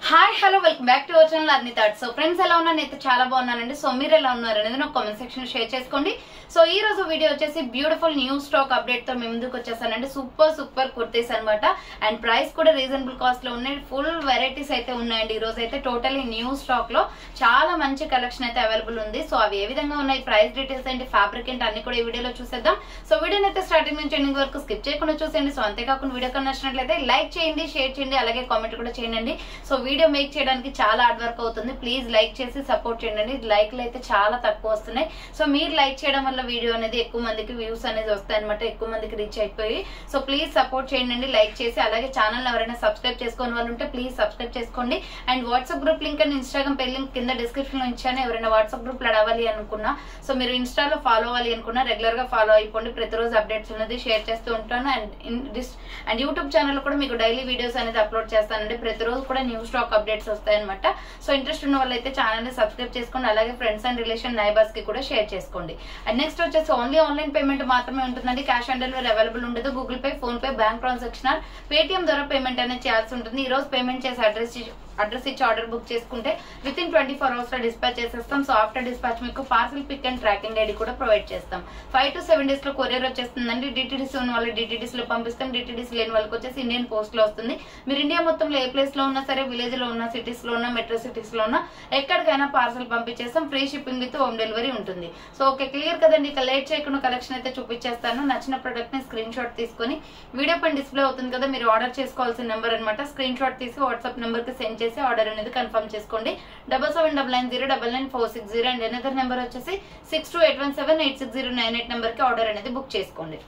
hi hello welcome back to our channel అన్ని thought so friends ఎలా ఉన్నాను అయితే చాలా బాగున్నానండి సో మీరు ఎలా ఉన్నారు అనేది నాకు కామెంట్ సెక్షన్ షేర్ చేసుకోండి సో ఈ రోజు వీడియో వచ్చేసి బ్యూటిఫుల్ న్యూ స్టాక్ అప్డేట్ తో మేము ముందుకు వచ్చేసానండి సూపర్ సూపర్ కుర్తీస్ అన్నమాట అండ్ ప్రైస్ కూడా రీజనబుల్ కాస్ట్ లో ఉన్నాయి ఫుల్ వెరైటీస్ అయితే ఉన్నాయండి ఈ రోజు అయితే టోటలీ న్యూ స్టాక్ లో చాలా మంచి కలెక్షన్ అయితే అవైలబుల్ ఉంది సో అవి ఏ విధంగా ఉన్నాయి ప్రైస్ డీటెయిల్స్ ఏంటి ఫ్యాబ్రిక్ ఏంటి అన్ని కూడా ఈ వీడియోలో చూసేద్దాం సో వీడియోని అయితే స్టార్టింగ్ నుంచి ఎండింగ్ వరకు స్కిప్ చేయకుండా చూసేయండి సో అంతేకాకుండా వీడియో కన్నా నచ్చినట్లయితే లైక్ చేయండి షేర్ చేయండి అలాగే కామెంట్ కూడా చేయండి సో వీడియో మేక్ చేయడానికి చాలా హార్డ్ వర్క్ అవుతుంది ప్లీజ్ లైక్ చేసి సపోర్ట్ చేయండి లైక్లు అయితే చాలా తక్కువ వస్తున్నాయి సో మీరు లైక్ చేయడం వల్ల వీడియో అనేది ఎక్కువ మందికి వ్యూస్ అనేది వస్తాయి అనమాట ఎక్కువ మందికి రీచ్ అయిపోయి సో ప్లీజ్ సపోర్ట్ చేయండి లైక్ చేసి అలాగే ఛానల్ ఎవరైనా సబ్స్క్రైబ్ చేసుకోని వాళ్ళు ఉంటే ప్లీజ్ సబ్స్క్రైబ్ చేసుకోండి and WhatsApp group link and Instagram page link కింద డిస్క్రిప్షన్ లో ఇచ్చాను ఎవరైనా వాట్సాప్ గ్రూప్ లో అడవాలి అనుకున్నా సో మీరు ఇన్స్టాలో ఫాలో అవ్వాలి అనుకున్నా రెగ్యులర్ గా ఫాలో అయిపోండి ప్రతిరోజు అప్డేట్స్ అనేది షేర్ చేస్తూ ఉంటాను అండ్ అండ్ యూట్యూబ్ ఛానల్ కూడా మీకు డైలీ వీడియోస్ అనేది అప్లోడ్ చేస్తానండి ప్రతిరోజు కూడా న్యూ స్టాక్ అప్డేట్స్ వస్తాయన్నమాట సో ఇంట్రెస్ట్ ఉన్న వాళ్ళైతే ఛానల్ ని సబ్స్క్రైబ్ చేసుకోండి అలాగే ఫ్రెండ్స్ అండ్ రిలేషన్ నైబర్స్ కి కూడా షేర్ చేసుకోండి అండ్ నెక్స్ట్ వచ్చేసి ఓన్లీ ఆన్లైన్ పేమెంట్ మాత్రమే ఉంటుందండి క్యాష్ ఆన్ డెలివరీ అవైలబుల్ ఉండదు Google Pay PhonePe bank transaction Paytm ద్వారా పేమెంట్ అనేది చేయాల్సి ఉంటుంది ఈ రోజు పేమెంట్ చేసి అడ్రస్ అడ్రస్ ఇచ్చి ఆర్డర్ బుక్ చేసుకుంటే within twenty four hours లో డిస్పాచ్ చేసేస్తాం సో ఆఫ్టర్ డిస్పాచ్ మీకు parcel pick and tracking ID కూడా ప్రొవైడ్ చేస్తాం ఫైవ్ టు సెవెన్ డేస్ లో కొరియర్ వచ్చేస్తుందండి డిటీడీసీ ఉన్న వాళ్ళు డిటీడీసీ లో పంపిస్తాం డిటీడీసీ లేని వాళ్ళకి వచ్చేసి ఇండియన్ పోస్ట్ లో వస్తుంది మీరు ఇండియా మొత్తంలో ఏ ప్లేస్ లో ఉన్నా సరే విలేజ్ లో ఉన్న సిటీస్ లో ఉన్న మెట్రో సిటీస్ లో ఉన్న ఎక్కడికైనా పార్సల్ పంపించేస్తాం free shipping with home delivery ఉంటుంది సో ఓకే క్లియర్ కదండి ఇక లేట్ చేయకుండా కలెక్షన్ అయితే చూపించేస్తాను నచ్చిన ప్రొడక్ట్ ని స్క్రీన్ షాట్ తీసుకొని వీడియో పైన డిస్ప్లే అవుతుంది కదా మీరు ఆర్డర్ చేసుకోవాల్సిన నెంబర్ అనమాట స్క్రీన్ షాట్ తీసి వాట్సాప్ నెంబర్ కి సెండ్ చేసి ఆర్డర్ అనేది కన్ఫర్మ్ చేసుకోండి double seven double nine zero double nine four six zero and another number వచ్చేసి six two eight one seven eight six zero nine eight number కి order అనేది book చేసుకోండి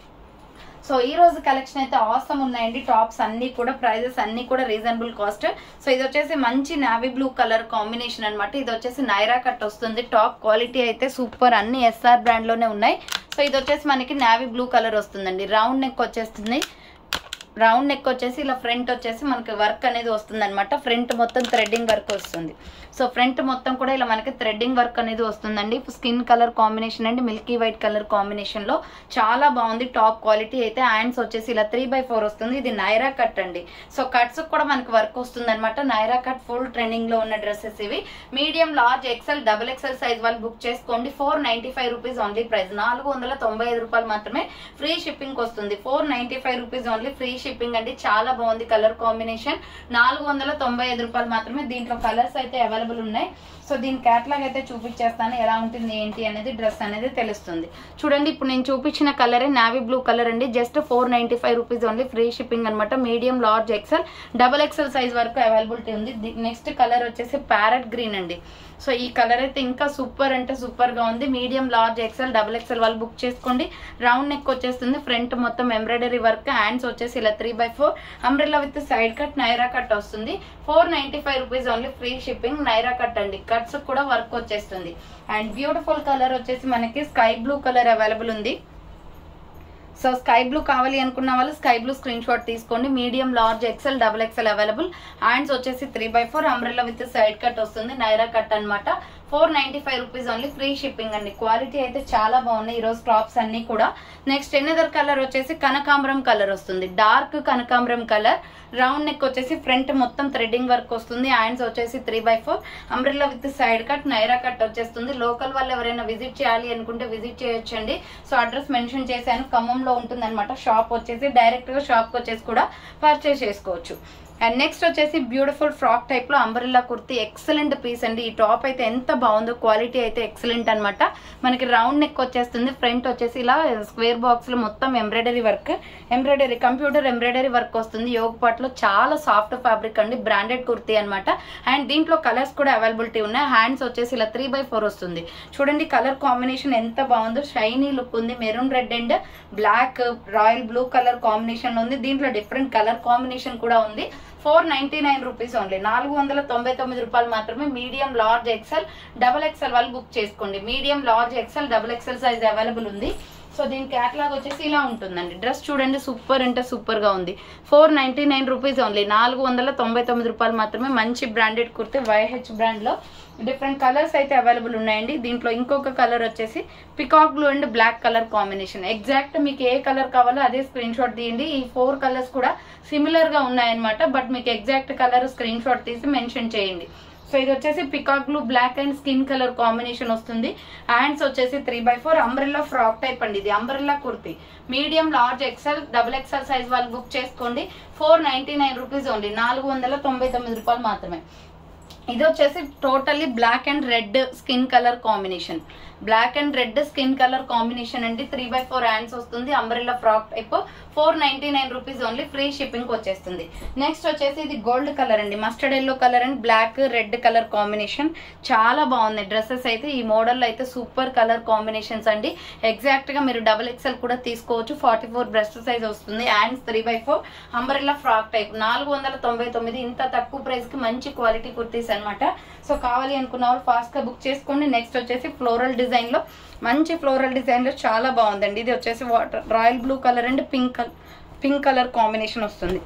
so ఈ రోజు కలెక్షన్ అయితే ఆసమ్ ఉన్నాయండి టాప్స్ అన్ని కూడా ప్రైజెస్ అన్ని కూడా రీజనబుల్ కాస్ట్ సో ఇది వచ్చేసి మంచి నావీ బ్లూ కలర్ కాంబినేషన్ అన్నమాట ఇది వచ్చేసి నైరా కట్ వస్తుంది టాప్ క్వాలిటీ అయితే సూపర్ అన్ని ఎస్ఆర్ బ్రాండ్ లోనే ఉన్నాయి సో ఇది వచ్చేసి మనకి నావీ బ్లూ కలర్ వస్తుందండి రౌండ్ నెక్ వచ్చేస్తుంది రౌండ్ నెక్ వచ్చేసి ఇలా ఫ్రంట్ వచ్చేసి మనకి వర్క్ అనేది వస్తుంది అనమాట ఫ్రంట్ మొత్తం థ్రెడ్డింగ్ వర్క్ వస్తుంది సో ఫ్రంట్ మొత్తం కూడా ఇలా మనకి థ్రెడ్డింగ్ వర్క్ అనేది వస్తుందండి స్కిన్ కలర్ కాంబినేషన్ అండి మిల్కీ వైట్ కలర్ కాంబినేషన్ లో చాలా బాగుంది టాప్ క్వాలిటీ అయితే హ్యాండ్స్ వచ్చేసి ఇలా త్రీ బై ఫోర్ వస్తుంది ఇది నైరా కట్ అండి సో కట్స్ కూడా మనకి వర్క్ వస్తుంది అనమాట నైరా కట్ ఫుల్ ట్రెండింగ్ లో ఉన్న డ్రెస్సెస్ ఇవి medium large XL double XL size వాళ్ళు బుక్ చేసుకోండి four ninety five rupees only price నాలుగు వందల తొంభై ఐదు రూపాయలు మాత్రమే ఫ్రీ షిప్పింగ్ వస్తుంది four ninety five rupees only free shipping అండి చాలా బాగుంది కలర్ కాంబినేషన్ నాలుగు వందల తొంభై ఐదు రూపాయలు మాత్రమే దీంట్లో కలర్స్ అయితే అవైలబుల్ ఉన్నాయి సో దీని క్యాట్లాగ్ అయితే చూపించేస్తాను ఎలా ఉంటుంది ఏంటి అనేది డ్రెస్ అనేది తెలుస్తుంది చూడండి ఇప్పుడు నేను చూపించిన కలరే నావీ బ్లూ కలర్ అండి just four ninety five rupees only free shipping అనమాట medium large XL double XL size వరకు అవైలబిలిటీ ఉంది నెక్స్ట్ కలర్ వచ్చేసి ప్యారెట్ గ్రీన్ అండి సో ఈ కలర్ అయితే ఇంకా సూపర్ అంటే సూపర్ గా ఉంది medium large XL double XL వాళ్ళు బుక్ చేసుకోండి రౌండ్ నెక్ వచ్చేస్తుంది ఫ్రంట్ మొత్తం ఎంబ్రాయిడరీ వర్క్ హ్యాండ్స్ వచ్చేసి ఇలా three by four umbrella with side cut Naira cut వస్తుంది four ninety five rupees only free shipping Naira cut అండి కట్స్ కూడా వర్క్ వచ్చేస్తుంది అండ్ బ్యూటిఫుల్ కలర్ వచ్చేసి మనకి స్కై బ్లూ కలర్ అవైలబుల్ ఉంది సో స్కై బ్లూ కావాలి అనుకున్న వాళ్ళు స్కై బ్లూ స్క్రీన్ షాట్ తీసుకోండి medium large XL double XL available hands వచ్చేసి three by four umbrella with side cut వస్తుంది నైరా కట్ అనమాట four ninety five rupees only free shipping అండి quality అయితే చాలా బాగున్నాయి ఈ రోజు టాప్స్ అన్ని కూడా నెక్స్ట్ ఎనదర్ కలర్ వచ్చేసి కనకాంబరం కలర్ వస్తుంది డార్క్ కనకాంబరం కలర్ రౌండ్ నెక్ వచ్చేసి ఫ్రంట్ మొత్తం థ్రెడ్డింగ్ వర్క్ వస్తుంది హ్యాండ్స్ వచ్చేసి three by four umbrella with side cut Naira cut వచ్చేస్తుంది లోకల్ వాళ్ళు ఎవరైనా విజిట్ చేయాలి అనుకుంటే విజిట్ చేయొచ్చండి సో అడ్రస్ మెన్షన్ చేశాను ఖమ్మంలో ఉంటుంది అనమాట షాప్ వచ్చేసి డైరెక్ట్ గా షాప్ వచ్చేసి కూడా పర్చేస్ చేసుకోవచ్చు అండ్ నెక్స్ట్ వచ్చేసి బ్యూటిఫుల్ ఫ్రాక్ టైప్ లో అంబరిల్లా కుర్తి ఎక్సలెంట్ పీస్ అండి ఈ టాప్ అయితే ఎంత బాగుందో క్వాలిటీ అయితే ఎక్సలెంట్ అనమాట మనకి రౌండ్ నెక్ వచ్చేస్తుంది ఫ్రంట్ వచ్చేసి ఇలా స్క్వేర్ బాక్స్ లో మొత్తం embroidery work embroidery computer embroidery work వస్తుంది యోగ పాట్లో చాలా సాఫ్ట్ ఫ్యాబ్రిక్ అండి బ్రాండెడ్ కుర్తీ అనమాట అండ్ దీంట్లో కలర్స్ కూడా అవైలబిలిటీ ఉన్నాయి హ్యాండ్స్ వచ్చేసి ఇలా త్రీ బై ఫోర్ వస్తుంది చూడండి కలర్ కాంబినేషన్ ఎంత బాగుందో షైనీ లుక్ ఉంది maroon red and black royal blue colour combination ఉంది దీంట్లో డిఫరెంట్ కలర్ కాంబినేషన్ కూడా ఉంది four ninety nine rupees only నాలుగు వందల తొంభై తొమ్మిది రూపాయలు మాత్రమే medium large XL double XL వాళ్ళు బుక్ చేసుకోండి medium large XL double XL size available ఉంది సో దీని క్యాట్లాగ్ వచ్చేసి ఇలా ఉంటుందండి డ్రెస్ చూడండి సూపర్ అంటే సూపర్ గా ఉంది four ninety nine rupees only నాలుగు వందల తొంభై తొమ్మిది రూపాయలు మాత్రమే మంచి బ్రాండెడ్ కుర్తి వైహెచ్ బ్రాండ్ లో డిఫరెంట్ కలర్స్ అయితే అవైలబుల్ ఉన్నాయండి దీంట్లో ఇంకొక కలర్ వచ్చేసి peacock blue and black colour combination exact మీకు ఏ కలర్ కావాలో అదే స్క్రీన్ షాట్ తీయండి ఈ ఫోర్ కలర్స్ కూడా సిమిలర్ గా ఉన్నాయన్నమాట బట్ మీకు ఎగ్జాక్ట్ కలర్ స్క్రీన్ షాట్ తీసి మెన్షన్ చేయండి సో ఇది వచ్చేసి peacock blue black and skin colour combination వస్తుంది హ్యాండ్స్ వచ్చేసి three by four umbrella frock type అండి ఇది umbrella kurti medium large XL double XL size వాళ్ళు బుక్ చేసుకోండి four ninety nine rupees only నాలుగు వందల తొంభై తొమ్మిది రూపాయలు మాత్రమే ఇది వచ్చేసి totally black and red skin colour combination black and red skin colour combination అండి త్రీ బై ఫోర్ హ్యాండ్స్ వస్తుంది umbrella frock type four ninety nine rupees only free shipping వచ్చేస్తుంది నెక్స్ట్ వచ్చేసి ఇది గోల్డ్ కలర్ అండి mustard yellow colour and black red colour combination చాలా బాగుంది dresses అయితే ఈ మోడల్ అయితే సూపర్ కలర్ కాంబినేషన్స్ అండి ఎగ్జాక్ట్ గా మీరు డబుల్ ఎక్స్ఎల్ కూడా తీసుకోవచ్చు ఫార్టీ ఫోర్ బ్రెస్ట్ సైజ్ వస్తుంది hands three by four umbrella frock type నాలుగు వందల తొంభై తొమ్మిది ఇంత తక్కువ ప్రైస్ కి మంచి క్వాలిటీ కుర్తీస్ అనమాట సో కావాలి అనుకున్న వాళ్ళు ఫాస్ట్ గా బుక్ చేసుకోండి నెక్స్ట్ వచ్చేసి ఫ్లోరల్ డిజైన్ లో మంచి ఫ్లోరల్ డిజైన్ లో చాలా బాగుందండి ఇది వచ్చేసి water royal blue colour and pink pink colour combination వస్తుంది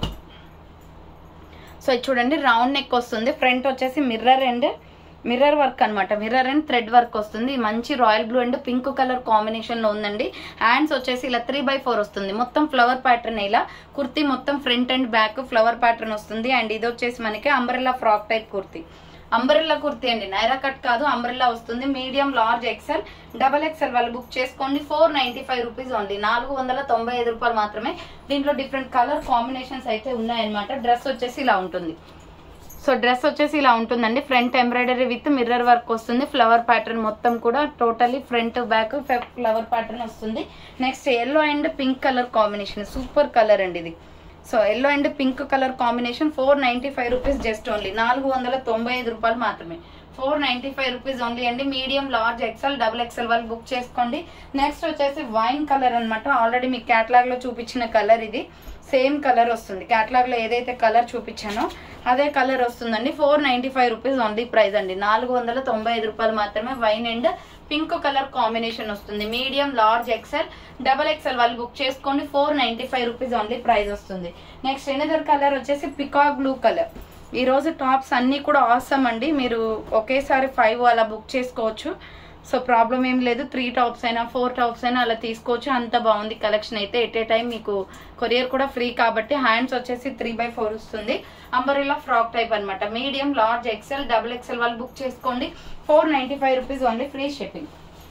సో ఇది చూడండి రౌండ్ నెక్ వస్తుంది ఫ్రంట్ వచ్చేసి మిర్రర్ అండ్ మిర్రర్ వర్క్ అన్నమాట మిర్రర్ అండ్ థ్రెడ్ వర్క్ వస్తుంది ఇది మంచి royal blue and pink colour combination లో ఉందండి హ్యాండ్స్ వచ్చేసి ఇలా త్రీ బై ఫోర్ వస్తుంది మొత్తం ఫ్లవర్ ప్యాటర్న్ ఇలా కుర్తీ మొత్తం front and back flower pattern వస్తుంది అండ్ ఇది వచ్చేసి మనకి umbrella frock type kurti umbrella kurti అండి నైరా కట్ కాదు అంబ్రెల్లా వస్తుంది medium large XL double XL వాళ్ళు బుక్ చేసుకోండి four ninety five rupees only నాలుగు వందల తొంభై ఐదు రూపాయలు మాత్రమే దీంట్లో డిఫరెంట్ కలర్ కాంబినేషన్స్ అయితే ఉన్నాయన్నమాట డ్రెస్ వచ్చేసి ఇలా ఉంటుంది సో డ్రెస్ వచ్చేసి ఇలా ఉంటుందండి front embroidery with mirror work వస్తుంది ఫ్లవర్ ప్యాటర్న్ మొత్తం కూడా totally front back flower pattern వస్తుంది next yellow and pink colour combination super colour అండి ఇది so yellow and pink colour combination four ninety five rupees just only నాలుగు వందల తొంభై ఐదు రూపాయలు మాత్రమే four ninety five rupees only అండి medium large XL double XL వాళ్ళు బుక్ చేసుకోండి నెక్స్ట్ వచ్చేసి వైన్ కలర్ అన్నమాట ఆల్రెడీ మీకు క్యాటలాగ్ లో చూపించిన కలర్ ఇది సేమ్ కలర్ వస్తుంది క్యాటలాగ్ లో ఏదైతే కలర్ చూపించానో అదే కలర్ వస్తుందండి four ninety five rupees only price అండి నాలుగు వందల తొంభై ఐదు రూపాయలు మాత్రమే wine and pink colour combination వస్తుంది medium large XL double XL వాళ్ళు బుక్ చేసుకోండి four ninety five rupees only price వస్తుంది నెక్స్ట్ ఎనదర్ కలర్ వచ్చేసి పికాక్ బ్లూ కలర్ ఈ రోజు టాప్స్ అన్నీ కూడా ఆసమ్ అండి మీరు ఒకేసారి ఫైవ్ అలా బుక్ చేసుకోవచ్చు సో ప్రాబ్లం ఏం లేదు త్రీ టాప్స్ అయినా ఫోర్ టాప్స్ అయినా అలా తీసుకోవచ్చు అంత బాగుంది కలెక్షన్ అయితే ఎట్ ఏ టైం మీకు కొరియర్ కూడా ఫ్రీ కాబట్టి హ్యాండ్స్ వచ్చేసి త్రీ బై ఫోర్ వస్తుంది అంబరిలా ఫ్రాక్ టైప్ అన్నమాట medium large XL double XL వాళ్ళు బుక్ చేసుకోండి four ninety five rupees only free shipping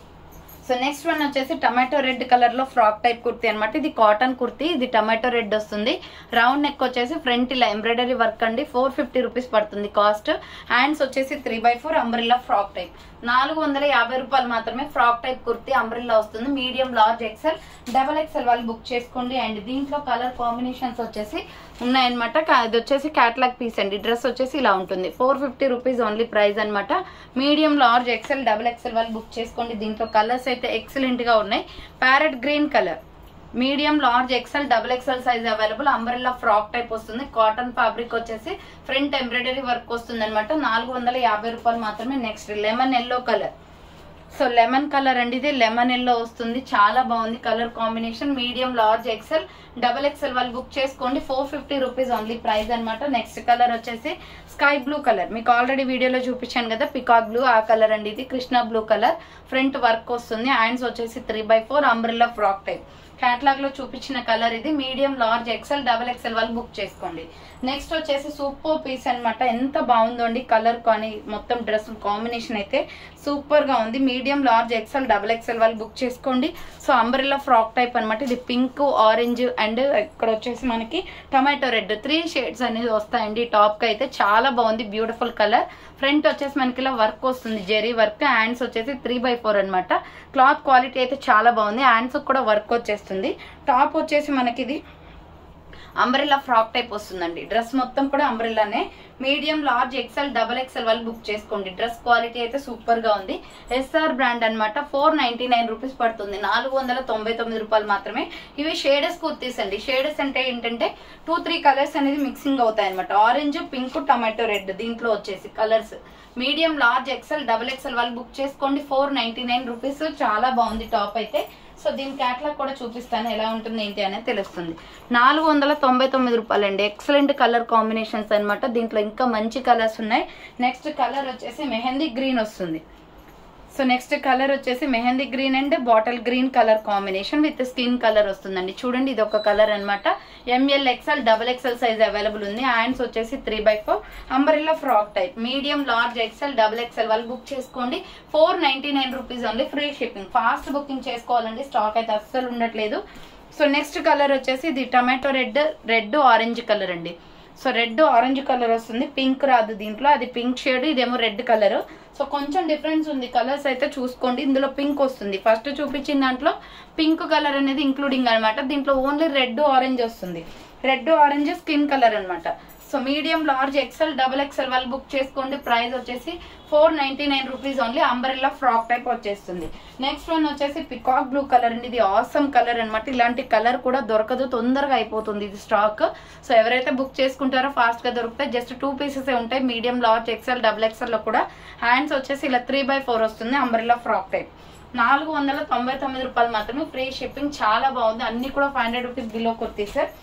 so next one వచ్చేసి టమాటో రెడ్ కలర్ లో ఫ్రాక్ టైప్ కుర్తీ అనమాట ఇది కాటన్ కుర్తీ ఇది టమాటో రెడ్ వస్తుంది రౌండ్ నెక్ వచ్చేసి ఫ్రంట్ ఇలా ఎంబ్రాయిడరీ వర్క్ అండి ఫోర్ ఫిఫ్టీ రూపీస్ పడుతుంది కాస్ట్ హ్యాండ్స్ వచ్చేసి three by four umbrella frock type నాలుగు వందల యాభై రూపాయలు మాత్రమే ఫ్రాక్ టైప్ కుర్తీ అంబ్రిల్లా వస్తుంది medium large XL double XL వాళ్ళు బుక్ చేసుకోండి అండ్ దీంట్లో కలర్ కాంబినేషన్స్ వచ్చేసి ఉన్నాయన్నమాట కా- ఇది వచ్చేసి క్యాట్లాగ్ పీస్ అండి డ్రెస్ వచ్చేసి ఇలా ఉంటుంది four fifty rupees only price అన్నమాట medium large XL double XL వాళ్ళు బుక్ చేసుకోండి దీంట్లో కలర్స్ అయితే ఎక్సలెంట్ గా ఉన్నాయి parrot green colour medium large XL double XL size available umbrella frock type వస్తుంది కాటన్ ఫ్యాబ్రిక్ వచ్చేసి ఫ్రంట్ ఎంబ్రాయిడరీ వర్క్ వస్తుంది అనమాట నాలుగు వందల యాభై రూపాయలు మాత్రమే next lemon yellow colour so lemon colour అండి ఇది లెమన్ ఎల్లో వస్తుంది చాలా బాగుంది colour combination medium large XL double XL వాళ్ళు బుక్ చేసుకోండి four fifty rupees only price అన్నమాట నెక్స్ట్ కలర్ వచ్చేసి స్కై బ్లూ కలర్ మీకు ఆల్రెడీ వీడియోలో చూపించాను కదా పికాక్ బ్లూ ఆ కలర్ అండి ఇది Krishna blue colour front work వస్తుంది హ్యాండ్స్ వచ్చేసి three by four umbrella frock type catalogue లో చూపించిన కలర్ ఇది medium large XL double XL వాళ్ళు బుక్ చేసుకోండి నెక్స్ట్ వచ్చేసి సూపర్ పీస్ అన్నమాట ఎంత బాగుందో అండి కలర్ కానీ మొత్తం డ్రెస్ కాంబినేషన్ అయితే సూపర్ గా ఉంది medium large XL double XL వాళ్ళు బుక్ చేసుకోండి సో అంబ్రెల్లా ఫ్రాక్ టైప్ అన్నమాట ఇది పింక్ ఆరెంజ్ అండ్ ఇక్కడ వచ్చేసి మనకి టొమాటో రెడ్ త్రీ షేడ్స్ అనేది వస్తాయండి టాప్ కి అయితే చాలా బాగుంది బ్యూటిఫుల్ కలర్ ఫ్రంట్ వచ్చేసి మనకి ఇలా వర్క్ వస్తుంది జెరీ వర్క్ హ్యాండ్స్ వచ్చేసి త్రీ బై ఫోర్ అనమాట క్లాత్ క్వాలిటీ అయితే చాలా బాగుంది హ్యాండ్స్ కూడా వర్క్ వచ్చేస్తుంది టాప్ వచ్చేసి మనకి ఇది అంబ్రెల్లా ఫ్రాక్ టైప్ వస్తుందండి డ్రెస్ మొత్తం కూడా అంబ్రెల్లానే medium large XL double XL వాళ్ళు బుక్ చేసుకోండి డ్రెస్ క్వాలిటీ అయితే సూపర్ గా ఉంది ఎస్ఆర్ బ్రాండ్ అన్నమాట ఫోర్ నైన్టీ నైన్ రూపీస్ పడుతుంది నాలుగు వందల తొంభై తొమ్మిది రూపాయలు మాత్రమే ఇవి షేడెస్ కుర్తీస్ అండి షేడెస్ అంటే ఏంటంటే టూ త్రీ కలర్స్ అనేది మిక్సింగ్ అవుతాయి అనమాట ఆరెంజ్ పింక్ టమాటో రెడ్ దీంట్లో వచ్చేసి colours medium large XL double XL వాళ్ళు బుక్ చేసుకోండి ఫోర్ నైన్టీ నైన్ రూపీస్ చాలా బాగుంది టాప్ అయితే సో దీని క్యాట్లాగ్ కూడా చూపిస్తాను ఎలా ఉంటుంది ఏంటి అనేది తెలుస్తుంది నాలుగు వందల తొంభై తొమ్మిది రూపాయలు అండి ఎక్సలెంట్ కలర్ కాంబినేషన్స్ అన్నమాట దీంట్లో ఇంకా మంచి కలర్స్ ఉన్నాయి నెక్స్ట్ కలర్ వచ్చేసి మెహందీ గ్రీన్ వస్తుంది సో నెక్స్ట్ కలర్ వచ్చేసి mehndi green and bottle green colour combination with skin colour వస్తుందండి చూడండి ఇది ఒక కలర్ అనమాట ML XL double XL size available ఉంది హ్యాండ్స్ వచ్చేసి three by four umbrella frock type medium large XL double XL వాళ్ళు book చేసుకోండి four ninety nine rupees only free shipping fast booking చేసుకోవాలండి స్టాక్ అయితే అస్సలు ఉండట్లేదు సో నెక్స్ట్ కలర్ వచ్చేసి ఇది tomato red red orange colour అండి సో రెడ్ ఆరెంజ్ కలర్ వస్తుంది పింక్ రాదు దీంట్లో అది పింక్ షేడ్ ఇదేమో రెడ్ కలర్ సో కొంచెం డిఫరెన్స్ ఉంది కలర్స్ అయితే చూసుకోండి ఇందులో పింక్ వస్తుంది ఫస్ట్ చూపించిన దాంట్లో పింక్ కలర్ అనేది ఇంక్లూడింగ్ అనమాట దీంట్లో ఓన్లీ రెడ్ ఆరెంజ్ వస్తుంది రెడ్ ఆరెంజ్ స్కిన్ కలర్ అన్నమాట so medium large XL double XL వాళ్ళు బుక్ చేసుకోండి ప్రైస్ వచ్చేసి four ninety nine rupees only umbrella frock type వచ్చేస్తుంది నెక్స్ట్ వన్ వచ్చేసి పికాక్ బ్లూ కలర్ అండి ఇది ఆసమ్ కలర్ అన్నమాట ఇలాంటి కలర్ కూడా దొరకదు తొందరగా అయిపోతుంది ఇది స్టాక్ సో ఎవరైతే బుక్ చేసుకుంటారో ఫాస్ట్ గా దొరుకుతాయి జస్ట్ టూ పీసెస్ ఉంటాయి medium large XL double XL లో కూడా హ్యాండ్స్ వచ్చేసి ఇలా త్రీ బై ఫోర్ వస్తుంది అంబరిల్లా ఫ్రాక్ టైప్ నాలుగు వందల తొంభై తొమ్మిది రూపాయలు మాత్రమే ఫ్రీ షిప్పింగ్ చాలా బాగుంది అన్ని కూడా five hundred rupees below kurti sir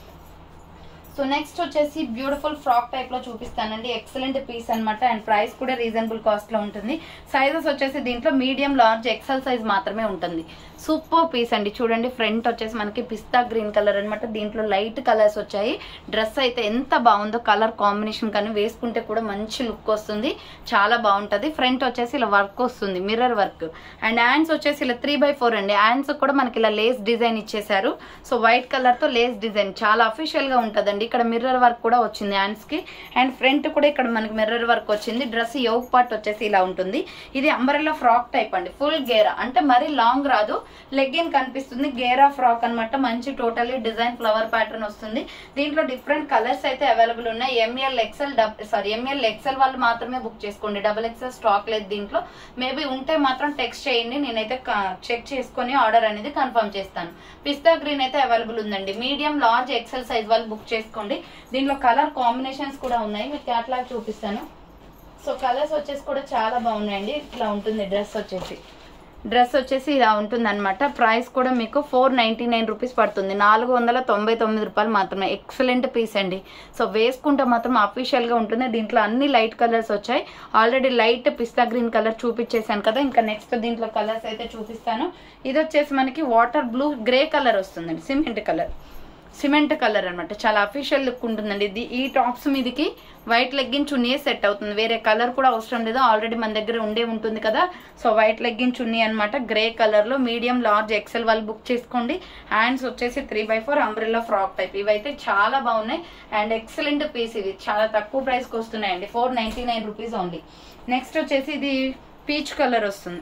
so next వచ్చేసి బ్యూటిఫుల్ ఫ్రాక్ టైప్ లో చూపిస్తానండి ఎక్సలెంట్ పీస్ అన్నమాట అండ్ ప్రైస్ కూడా రీజనబుల్ కాస్ట్ లో ఉంటుంది సైజెస్ వచ్చేసి దీంట్లో మీడియం లార్జ్ ఎక్సెల్ సైజ్ మాత్రమే ఉంటుంది సూపర్ పీస్ అండి చూడండి ఫ్రంట్ వచ్చేసి మనకి పిస్తా గ్రీన్ కలర్ అన్నమాట దీంట్లో లైట్ కలర్స్ వచ్చాయి డ్రెస్ అయితే ఎంత బాగుందో కలర్ కాంబినేషన్ కానీ వేసుకుంటే కూడా మంచి లుక్ వస్తుంది చాలా బాగుంటది ఫ్రంట్ వచ్చేసి ఇలా వర్క్ వస్తుంది మిర్రర్ వర్క్ అండ్ హ్యాండ్స్ వచ్చేసి ఇలా త్రీ బై ఫోర్ అండి హ్యాండ్స్ కూడా మనకి ఇలా లేస్ డిజైన్ ఇచ్చేసారు సో వైట్ కలర్ తో లేస్ డిజైన్ చాలా అఫీషియల్ గా ఉంటదండి ఇక్కడ మిర్రర్ వర్క్ కూడా వచ్చింది హ్యాండ్స్ కి అండ్ ఫ్రంట్ కూడా ఇక్కడ మనకి మిర్రర్ వర్క్ వచ్చింది డ్రెస్ యోగ్ పార్ట్ వచ్చేసి ఇలా ఉంటుంది ఇది అంబరెల్లా ఫ్రాక్ టైప్ అండి ఫుల్ గేరా అంటే మరీ లాంగ్ రాదు లెగ్గిన్ కనిపిస్తుంది గేరా ఫ్రాక్ అన్నమాట మంచి టోటల్లీ డిజైన్ ఫ్లవర్ ప్యాటర్న్ వస్తుంది దీంట్లో డిఫరెంట్ కలర్స్ అయితే అవైలబుల్ ఉన్నాయి ML XL sorry ML XL వాళ్ళు మాత్రమే బుక్ చేసుకోండి డబుల్ ఎక్సెల్ స్టాక్ లేదు దీంట్లో మేబీ ఉంటే మాత్రం టెక్స్ట్ చేయండి నేనైతే చెక్ చేసుకొని ఆర్డర్ అనేది కన్ఫర్మ్ చేస్తాను పిస్తా గ్రీన్ అయితే అవైలబుల్ ఉందండి మీడియం లార్జ్ ఎక్సెల్ సైజ్ వాళ్ళు బుక్ చేసుకోండి దీంట్లో కలర్ కాంబినేషన్స్ కూడా ఉన్నాయి మీకు క్యాట్లాగ్ చూపిస్తాను సో కలర్స్ వచ్చేసి కూడా చాలా బాగున్నాయండి ఇట్లా ఉంటుంది డ్రెస్ వచ్చేసి డ్రెస్ వచ్చేసి ఇలా ఉంటుంది అనమాట ప్రైస్ కూడా మీకు ఫోర్ నైంటీ నైన్ రూపీస్ పడుతుంది నాలుగు వందల తొంభై తొమ్మిది రూపాయలు మాత్రమే ఎక్సలెంట్ పీస్ అండి సో వేసుకుంటే మాత్రం అఫీషియల్గా ఉంటుంది దీంట్లో అన్ని లైట్ కలర్స్ వచ్చాయి already light pista green colour చూపించేసాను కదా ఇంకా నెక్స్ట్ దీంట్లో కలర్స్ అయితే చూపిస్తాను ఇది వచ్చేసి మనకి వాటర్ బ్లూ గ్రే కలర్ వస్తుందండి సిమెంట్ కలర్ సిమెంట్ కలర్ అన్నమాట చాలా అఫీషియల్ లుక్ ఉంటుందండి ఇది ఈ టాప్స్ మీదకి వైట్ లెగ్గిన్ చున్నీ సెట్ అవుతుంది వేరే కలర్ కూడా అవసరం లేదు ఆల్రెడీ మన దగ్గర ఉండే ఉంటుంది కదా సో వైట్ లెగ్గిన్ చున్నీ అనమాట గ్రే కలర్ లో మీడియం లార్జ్ ఎక్సెల్ వాళ్ళు బుక్ చేసుకోండి హ్యాండ్స్ వచ్చేసి three by four umbrella frock type ఇవైతే చాలా బాగున్నాయి అండ్ ఎక్సలెంట్ పీస్ ఇవి చాలా తక్కువ ప్రైస్కి వస్తున్నాయండి four ninety nine rupees only next వచ్చేసి ఇది పీచ్ కలర్ వస్తుంది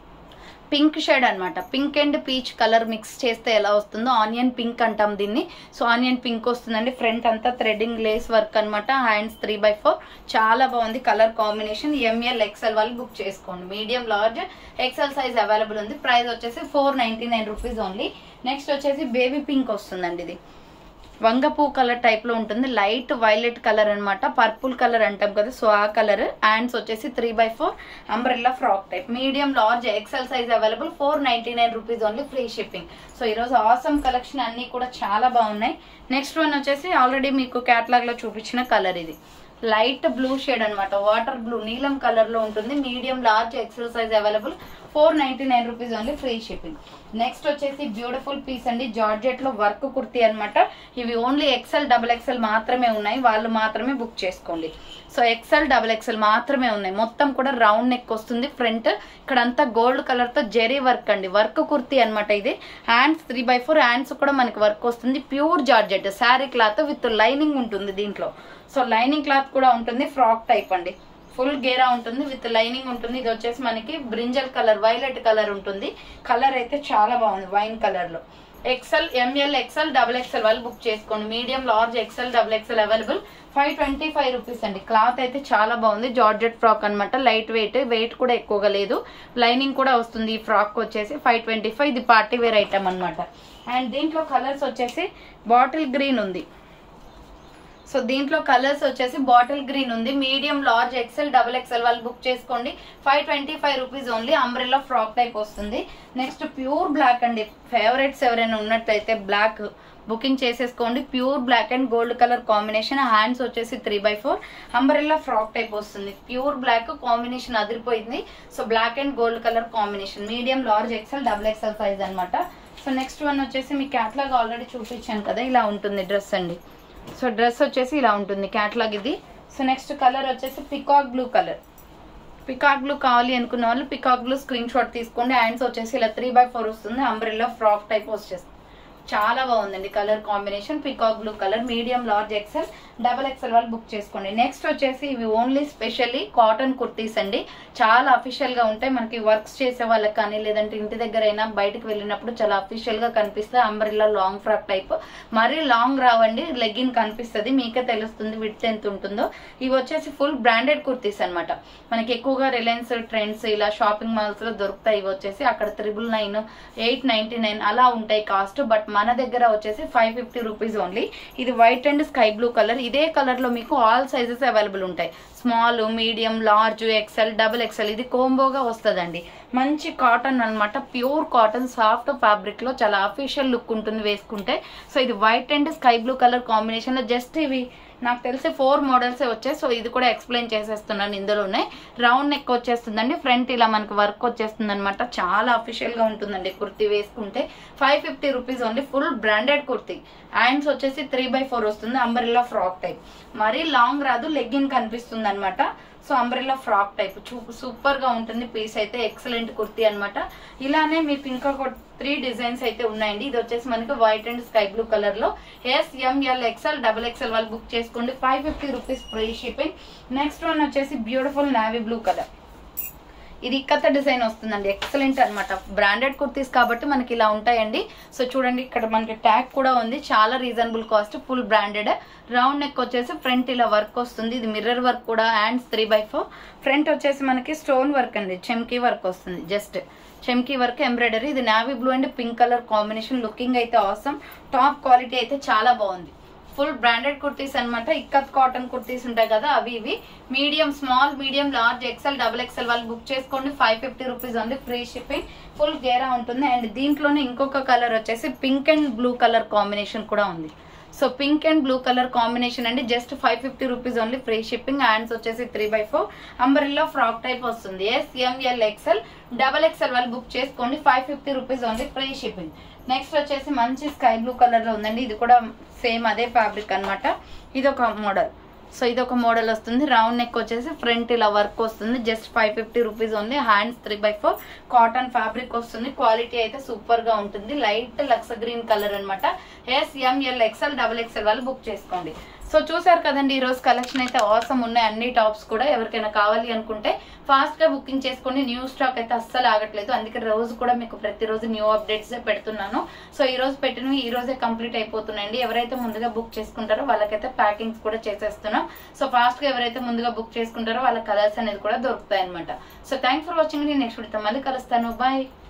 పింక్ షేడ్ అన్నమాట pink and peach colour mix చేస్తే ఎలా వస్తుందో ఆనియన్ పింక్ అంటాం దీన్ని సో ఆనియన్ పింక్ వస్తుందండి ఫ్రంట్ అంతా థ్రెడింగ్ లేస్ వర్క్ అన్నమాట హ్యాండ్స్ త్రీ బై ఫోర్ చాలా బాగుంది కలర్ కాంబినేషన్ ఎంఎల్ ఎక్సెల్ వాళ్ళు బుక్ చేసుకోండి medium large XL size available ఉంది ప్రైస్ వచ్చేసి four ninety nine rupees only next వచ్చేసి బేబీ పింక్ వస్తుందండి ఇది వంగపూ కలర్ టైప్ లో ఉంటుంది లైట్ వైలెట్ కలర్ అన్నమాట పర్పుల్ కలర్ అంటాం కదా సో ఆ కలర్ హ్యాండ్స్ వచ్చేసి three by four umbrella frock type medium large XL size available four ninety nine rupees only free shipping so ఈరోజు ఆసమ్ కలెక్షన్ అన్ని కూడా చాలా బాగున్నాయి నెక్స్ట్ వన్ వచ్చేసి ఆల్రెడీ మీకు క్యాటలాగ్ లో చూపించిన కలర్ ఇది లైట్ బ్లూ షేడ్ అన్నమాట వాటర్ బ్లూ నీలం కలర్ లో ఉంటుంది medium large XL size available four ninety nine rupees only free shipping next వచ్చేసి బ్యూటిఫుల్ పీస్ అండి జార్జెట్ లో వర్క్ కుర్తీ అన్నమాట ఇవి ఓన్లీ ఎక్సెల్ డబుల్ ఎక్సెల్ మాత్రమే ఉన్నాయి వాళ్ళు మాత్రమే బుక్ చేసుకోండి సో ఎక్సెల్ డబుల్ ఎక్సెల్ మాత్రమే ఉన్నాయి మొత్తం కూడా రౌండ్ నెక్ వస్తుంది ఫ్రంట్ ఇక్కడ అంతా గోల్డ్ కలర్ తో జెరీ వర్క్ అండి వర్క్ కుర్తీ అన్నమాట ఇది hands three by four hands కూడా మనకి వర్క్ వస్తుంది pure georgette sari cloth with lining ఉంటుంది దీంట్లో సో లైనింగ్ క్లాత్ కూడా ఉంటుంది ఫ్రాక్ టైప్ అండి ఫుల్ గేరా ఉంటుంది విత్ లైనింగ్ ఉంటుంది ఇది వచ్చేసి మనకి బ్రింజల్ కలర్ వైలెట్ కలర్ ఉంటుంది కలర్ అయితే చాలా బాగుంది వైన్ కలర్ లో XL ML XL double XL వాళ్ళు బుక్ చేసుకోండి medium large XL double XL available five twenty five rupees అండి క్లాత్ అయితే చాలా బాగుంది జార్జెట్ ఫ్రాక్ అన్నమాట లైట్ వెయిట్ వెయిట్ కూడా ఎక్కువగా లేదు లైనింగ్ కూడా వస్తుంది ఈ ఫ్రాక్ వచ్చేసి ఫైవ్ ట్వంటీ ఫైవ్ ఇది పార్టీ వేర్ ఐటమ్ అన్నమాట అండ్ దీంట్లో కలర్స్ వచ్చేసి బాటిల్ గ్రీన్ ఉంది సో దీంట్లో కలర్స్ వచ్చేసి బాటిల్ గ్రీన్ ఉంది medium large XL double XL వాళ్ళు బుక్ చేసుకోండి five twenty five rupees only umbrella frock type వస్తుంది నెక్స్ట్ ప్యూర్ బ్లాక్ అండి ఫేవరెట్స్ ఎవరైనా ఉన్నట్లయితే బ్లాక్ బుకింగ్ చేసేసుకోండి pure black and gold colour combination hands వచ్చేసి three by four umbrella frock type వస్తుంది pure black combination అదిరిపోయింది so black and gold colour combination medium large XL double XL size అన్నమాట so next one వచ్చేసి మీ catalogue already చూపించాను కదా ఇలా ఉంటుంది dress అండి సో డ్రెస్ వచ్చేసి ఇలా ఉంటుంది క్యాట్లాగ్ ఇది సో నెక్స్ట్ కలర్ వచ్చేసి peacock blue colour peacock blue కావాలి అనుకున్న వాళ్ళు పికాక్ బ్లూ స్క్రీన్ షాట్ తీసుకోండి హ్యాండ్స్ వచ్చేసి ఇలా త్రీ బై ఫోర్ వస్తుంది అంబ్రెల్లా ఫ్రాక్ టైప్ వచ్చేస్తుంది చాలా బాగుందండి colour combination peacock blue colour medium large XL double XL వాళ్ళు బుక్ చేసుకోండి నెక్స్ట్ వచ్చేసి ఇవి ఓన్లీ స్పెషల్లీ కాటన్ కుర్తీస్ అండి చాలా అఫీషియల్ గా ఉంటాయి మనకి వర్క్స్ చేసే వాళ్ళకి కానీ లేదంటే ఇంటి దగ్గర అయినా బయటకు వెళ్ళినప్పుడు చాలా అఫీషియల్ గా కనిపిస్తాయి అంబ్రిల్లా లాంగ్ ఫ్రాక్ టైప్ మరీ లాంగ్ రావండి లెగ్గిన్ కనిపిస్తుంది మీకే తెలుస్తుంది విత్ ఎంత ఉంటుందో ఇవి వచ్చేసి ఫుల్ బ్రాండెడ్ కుర్తీస్ అన్నమాట మనకి ఎక్కువగా రిలయన్స్ ట్రెండ్స్ ఇలా షాపింగ్ మాల్స్ లో దొరుకుతాయి ఇవి వచ్చేసి అక్కడ triple nine eight ninety nine అలా ఉంటాయి కాస్ట్ బట్ మన దగ్గర వచ్చేసి ఫైవ్ ఫిఫ్టీ రూపీస్ ఓన్లీ ఇది white and sky blue colour ఇదే కలర్ లో మీకు ఆల్ సైజెస్ అవైలబుల్ ఉంటాయి small medium large XL double XL ఇది కోంబోగా వస్తుందండి మంచి కాటన్ అన్నమాట ప్యూర్ కాటన్ సాఫ్ట్ ఫ్యాబ్రిక్ లో చాలా అఫీషియల్ లుక్ ఉంటుంది వేసుకుంటే సో ఇది white and sky blue colour combination లో జస్ట్ ఇవి నాకు తెలిసి ఫోర్ మోడల్స్ వచ్చాయి సో ఇది కూడా ఎక్స్ప్లెయిన్ చేసేస్తున్నాను ఇందులోనే రౌండ్ నెక్ వచ్చేస్తుందండి ఫ్రంట్ ఇలా మనకి వర్క్ వచ్చేస్తుంది అనమాట చాలా అఫీషియల్ గా ఉంటుందండి కుర్తీ వేసుకుంటే five fifty rupees only full branded kurti hands వచ్చేసి త్రీ బై ఫోర్ వస్తుంది అంబరిల్లా ఫ్రాక్ టైప్ మరీ లాంగ్ రాదు లెగ్గిన్ కనిపిస్తుంది అనమాట so umbrella frock type super గా ఉంటుంది పీస్ అయితే ఎక్సలెంట్ కుర్తీ అన్నమాట ఇలానే మీకు ఇంకా త్రీ డిజైన్స్ అయితే ఉన్నాయండి ఇది వచ్చేసి మనకి white and sky blue colour లో S M L XL double XL వాళ్ళు బుక్ చేసుకోండి five fifty rupees free shipping next one వచ్చేసి బ్యూటిఫుల్ నావీ బ్లూ కలర్ ఇది ఇక్కత డిజైన్ వస్తుందండి ఎక్సలెంట్ అన్నమాట బ్రాండెడ్ కుర్తీస్ కాబట్టి మనకి ఇలా ఉంటాయండి సో చూడండి ఇక్కడ మనకి ట్యాగ్ కూడా ఉంది చాలా reasonable cost full branded round neck వచ్చేసి ఫ్రంట్ ఇలా వర్క్ వస్తుంది ఇది మిర్రర్ వర్క్ కూడా hands three by four front వచ్చేసి మనకి స్టోన్ వర్క్ అండి చెమ్కీ వర్క్ వస్తుంది జస్ట్ చెమ్కీ వర్క్ ఎంబ్రాయిడరీ ఇది navy blue and pink colour combination looking అయితే అవసరం టాప్ క్వాలిటీ అయితే చాలా బాగుంది ఫుల్ బ్రాండెడ్ కుర్తీస్ అన్నమాట ఇక్కత్ కాటన్ కుర్తీస్ ఉంటాయి కదా అవి ఇవి medium small medium large XL double XL వాళ్ళు బుక్ చేసుకోండి ఫైవ్ ఫిఫ్టీ రూపీస్ ఉంది ఫ్రీ షిప్పింగ్ ఫుల్ గేరా ఉంటుంది అండ్ దీంట్లోనే ఇంకొక కలర్ వచ్చేసి pink and blue colour combination కూడా ఉంది so pink and blue colour combination అండి just five fifty rupees only free shipping hands వచ్చేసి three by four umbrella frock type వస్తుంది S M L XL double XL వాళ్ళు book చేసుకోండి five fifty rupees only free shipping next వచ్చేసి మంచి sky blue colour లో ఉందండి ఇది కూడా సేమ్ అదే ఫ్యాబ్రిక్ అన్నమాట ఇది ఒక మోడల్ సో ఇది ఒక మోడల్ వస్తుంది రౌండ్ నెక్ వచ్చేసి ఫ్రంట్ ఇలా వర్క్ వస్తుంది just five fifty rupees only hands three by four cotton fabric వస్తుంది క్వాలిటీ అయితే సూపర్ గా ఉంటుంది లైట్ లక్స్ గ్రీన్ కలర్ అనమాట S M L XL double XL వాళ్ళు బుక్ చేసుకోండి సో చూసారు కదండి ఈ రోజు కలెక్షన్ అయితే అవసరం ఉన్నాయి అన్ని టాప్స్ కూడా ఎవరికైనా కావాలి అనుకుంటే ఫాస్ట్ గా బుకింగ్ చేసుకోండి న్యూ స్టాక్ అయితే అస్సలు ఆగట్లేదు అందుకే రోజు కూడా మీకు ప్రతిరోజు న్యూ అప్డేట్స్ పెడుతున్నాను సో ఈ రోజు పెట్టినవి ఈ రోజే కంప్లీట్ అయిపోతున్నాయండి ఎవరైతే ముందుగా బుక్ చేసుకుంటారో వాళ్ళకైతే ప్యాకింగ్స్ కూడా చేసేస్తున్నాం సో ఫాస్ట్ గా ఎవరైతే ముందుగా బుక్ చేసుకుంటారో వాళ్ళ కలర్స్ అనేది కూడా దొరుకుతాయి అనమాట సో థ్యాంక్ ఫర్ వాచింగ్ నేను నెక్స్ట్ మళ్ళీ కలుస్తాను బాయ్